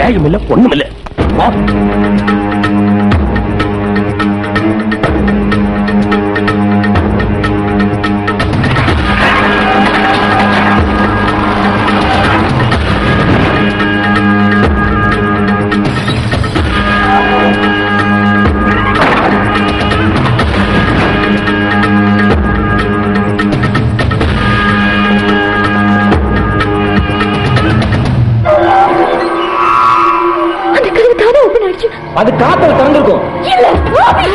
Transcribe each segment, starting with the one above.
பேகும் இல்ல ஒண்ணும் இல்ல வா. அந்த கதவு தானே ஓபன் ஆயிடுச்சு அது காத்துல திறந்திருக்கும் இல்ல ஆபி!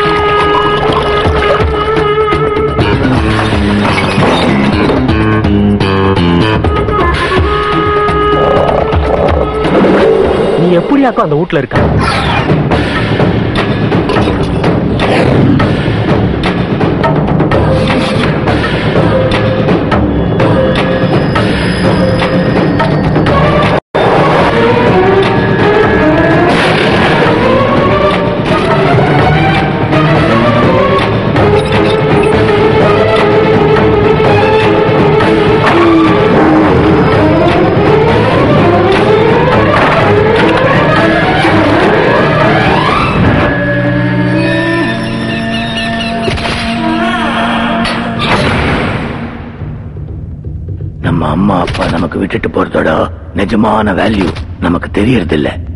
நீ எப்படியாக்கும் அந்த வீட்ல இருக்க நம்ம அம்மா அப்பா நமக்கு விட்டுட்டு போறதோட நிஜமான வேல்யூ நமக்கு தெரியறது இல்ல